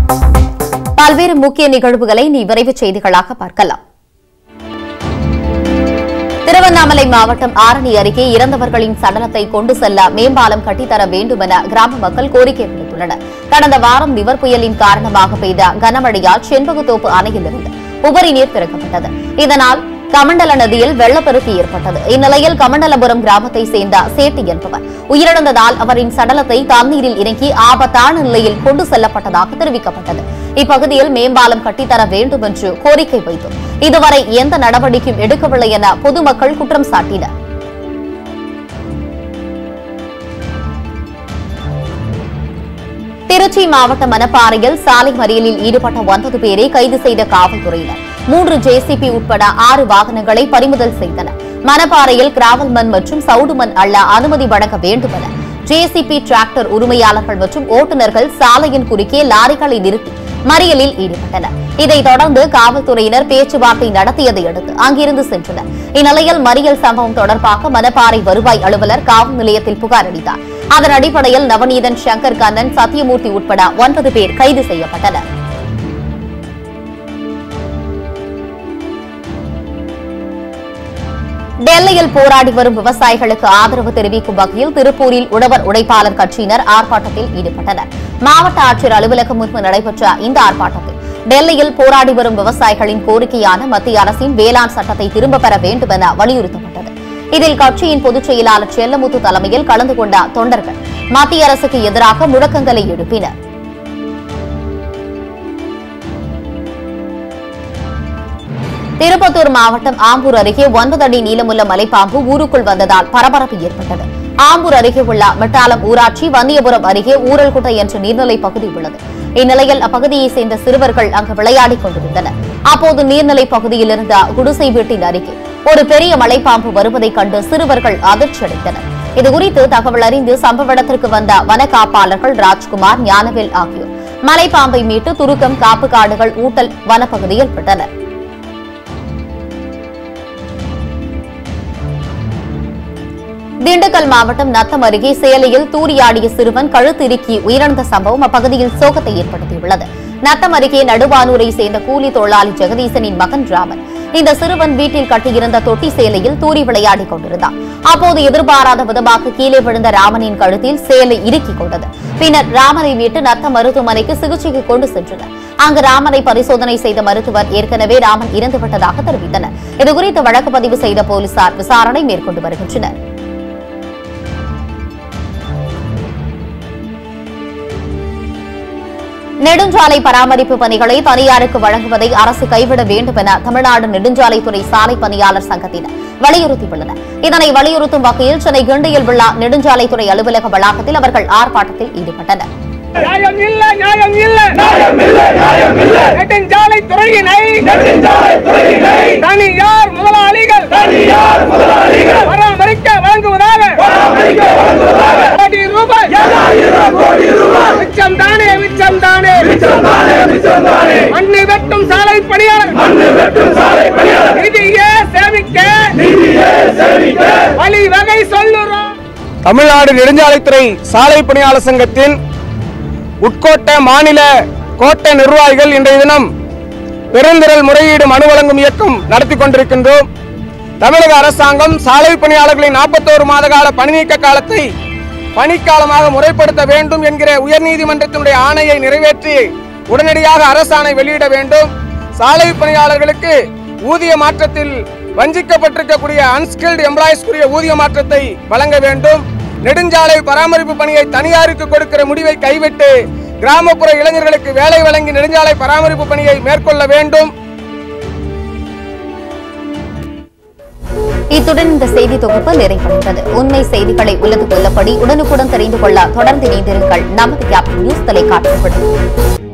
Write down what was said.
பல்வேறு முக்கிய நிகழ்வுகளை நீ விரைவுச் செய்திகளாக பார்க்கலாம் திருவண்ணாமலை மாவட்டம் ஆரணி அருகே இறந்தவர்களின் சடலத்தை கொண்டு செல்ல மேம்பாலம் கட்டித்தர வேண்டும் என கிராம மக்கள் கோரிக்கை விடுத்துள்ளனர் கடந்த வாரம் நிவர் புயலின் காரணமாக பெய்த கனமழையால் செண்பகத்தோப்பு அணையிலிருந்து உபரி நீர் திறக்கப்பட்டது இதனால் கமண்டல நதியில் வெள்ளப்பெருக்கு ஏற்பட்டது இந்நிலையில் கமண்டலபுரம் கிராமத்தை சேர்ந்த சேட்டி என்பவர் உயிரிழந்ததால் அவரின் சடலத்தை தண்ணீரில் இறங்கி ஆபத்தான நிலையில் கொண்டு செல்லப்பட்டதாக தெரிவிக்கப்பட்டது இப்பகுதியில் மேம்பாலம் கட்டித்தர வேண்டும் என்று கோரிக்கை வைத்தோம் இதுவரை எந்த நடவடிக்கையும் எடுக்கவில்லை என பொதுமக்கள் குற்றம் சாட்டினர் திருச்சி மாவட்டம் மணப்பாறையில் சாலை மறியலில் ஈடுபட்ட ஒன்பது பேரை கைது செய்த காவல்துறையினர் மூன்று ஜேசிபி உட்பட ஆறு வாகனங்களை பறிமுதல் செய்தனர் மணப்பாறையில் கிராவல் மண் மற்றும் சவுடு மண் அள்ள அனுமதி வழங்க வேண்டும் என ஜேசிபி டிராக்டர் உரிமையாளர்கள் மற்றும் ஓட்டுநர்கள் சாலையின் குறுக்கே லாரிகளை நிறுத்தி மறியலில் ஈடுபட்டனர் இதைத் தொடர்ந்து காவல்துறையினர் பேச்சுவார்த்தை நடத்தியதை அடுத்து அங்கிருந்து சென்றனர் இந்நிலையில் மறியல் சம்பவம் தொடர்பாக மணப்பாறை வருவாய் அலுவலர் காவல் நிலையத்தில் புகார் அளித்தார் அதன் அடிப்படையில் நவநீதன் சங்கர் கண்ணன் சத்தியமூர்த்தி உட்பட ஒன்பது பேர் கைது செய்யப்பட்டனர் டெல்லியில் போராடி வரும் விவசாயிகளுக்கு ஆதரவு தெரிவிக்கும் வகையில் திருப்பூரில் உழவர் உழைப்பாளர் கட்சியினர் ஆர்ப்பாட்டத்தில் ஈடுபட்டனர் மாவட்ட ஆட்சியர் அலுவலகம் முன்பு நடைபெற்ற இந்த ஆர்ப்பாட்டத்தில் டெல்லியில் போராடி வரும் விவசாயிகளின் கோரிக்கையான மத்திய அரசின் வேளாண் சட்டத்தை திரும்பப் பெற வேண்டும் என வலியுறுத்தப்பட்டது இதில் கட்சியின் பொதுச் செயலாளர் செல்லமுத்து தலைமையில் கலந்து கொண்ட தொண்டர்கள் மத்திய அரசுக்கு எதிராக முழக்கங்களை எழுப்பினர் திருப்பத்தூர் மாவட்டம் ஆம்பூர் அருகே ஒன்பது அடி நீளமுள்ள மலைப்பாம்பு ஊருக்குள் வந்ததால் பரபரப்பு ஏற்பட்டது ஆம்பூர் அருகே உள்ள மெட்டாலம் ஊராட்சி வந்தியபுரம் அருகே ஊரல்குட்டை என்ற நீர்நிலை பகுதி உள்ளது இந்நிலையில் அப்பகுதியைச் சேர்ந்த சிறுவர்கள் அங்கு விளையாடிக் கொண்டிருந்தனர் அப்போது நீர்நிலை பகுதியில் இருந்த குடிசை வீட்டின் அருகே ஒரு பெரிய மலைப்பாம்பு வருவதைக் கண்டு சிறுவர்கள் அதிர்ச்சியடைந்தனர் இதுகுறித்து தகவல் அறிந்து சம்பவ இடத்திற்கு வந்த வன காப்பாளர்கள் ராஜ்குமார் ஞானவேல் ஆகியோர் மலைப்பாம்பை மீட்டு துருக்கம் காப்பு காடுகள் ஊட்டல் வனப்பகுதியில் விட்டனர் திண்டுக்கல் மாவட்டம் நத்தம் அருகே சேலையில் தூரியாடிய சிறுவன் கழுத்து இறுக்கி உயிரிழந்த சம்பவம் அப்பகுதியில் சோகத்தை ஏற்படுத்தியுள்ளது நத்தம் அருகே நடுவானூரை சேர்ந்த கூலி தொழிலாளி ஜெகதீசனின் மகன் ராமன் இந்த சிறுவன் வீட்டில் கட்டியிருந்த தொட்டி சேலையில் தூரி விளையாடிக் கொண்டிருந்தார் அப்போது எதிர்பாராத விதமாக கீழே விழுந்த ராமனின் கழுத்தில் சேலை இறுக்கிக் கொண்டது பின்னர் ராமனை மீட்டு நத்த மருத்துவமனைக்கு சிகிச்சைக்கு கொண்டு சென்றனர் அங்கு ராமனை பரிசோதனை செய்த மருத்துவர் ஏற்கனவே ராமன் இறந்துவிட்டதாக தெரிவித்தனர் இதுகுறித்து வழக்கு பதிவு செய்த போலீசார் விசாரணை மேற்கொண்டு வருகின்றனர் நெடுஞ்சாலை பராமரிப்பு பணிகளை தனியாருக்கு வழங்குவதை அரசு கைவிட வேண்டும் என தமிழ்நாடு நெடுஞ்சாலைத்துறை சாலை பணியாளர் சங்கத்தினர் வலியுறுத்தியுள்ளனர் இதனை வலியுறுத்தும் வகையில் சென்னை கிண்டியில் உள்ள நெடுஞ்சாலைத்துறை அலுவலக வளாகத்தில் அவர்கள் ஆர்ப்பாட்டத்தில் ஈடுபட்டனர் நியாயம் இல்ல நியாயம் இல்ல நியாயம் இல்ல நியாயம் இல்ல நெடுஞ்சாலை துறையினை தனியார் முதலாளிகள் தனியார் முதலாளிகள் பராமரிக்க வழங்குவதாக கோடி ரூபாய் கோடி ரூபாய் மிச்சம் தானே மிச்சம் தானே மிச்சம் தானே மிச்சம் தானே மண்ணு வெட்டும் சாலை பணியாளர் மண்ணு வெட்டும் சாலை பணியாளர் நிதியே சேமிக்க நிதியே சேமிக்க வழி வகை சொல்லுறோம் தமிழ்நாடு நெடுஞ்சாலைத்துறை சாலை பணியாளர் சங்கத்தின் உட்கோட்ட மாநில கோட்ட நிர்வாகிகள் இன்றைய தினம் பெருந்திரள் முறையீடு மனு வழங்கும் இயக்கம் நடத்தி கொண்டிருக்கின்றோம் தமிழக அரசாங்கம் சாலை பணியாளர்களின் நாற்பத்தோரு மாத கால பணி நீக்க காலத்தை பணிக்காலமாக முறைப்படுத்த வேண்டும் என்கிற உயர்நீதிமன்றத்தினுடைய ஆணையை நிறைவேற்றி உடனடியாக அரசாணை வெளியிட வேண்டும் சாலை பணியாளர்களுக்கு ஊதிய மாற்றத்தில் வஞ்சிக்கப்பட்டிருக்கக்கூடிய அன்ஸ்கில்டு எம்ப்ளாயிஸ்க்குரிய ஊதிய மாற்றத்தை வழங்க வேண்டும் நெடுஞ்சாலை பராமரிப்பு பணியை தனியாருக்கு கொடுக்கிற முடிவை கைவிட்டு கிராமப்புற இளைஞர்களுக்கு வேலை வழங்கி நெடுஞ்சாலை பராமரிப்பு பணியை மேற்கொள்ள வேண்டும் இத்துடன் இந்த செய்தி தொகுப்பு நிறைவடைந்தது உண்மை செய்திகளை உள்ளது கொள்ளப்படி உடனுக்குடன் தெரிந்து கொள்ள தொடர்ந்து இணைந்திருங்கள் நமது கேப் நியூஸ் தொலைக்காட்சியுடன்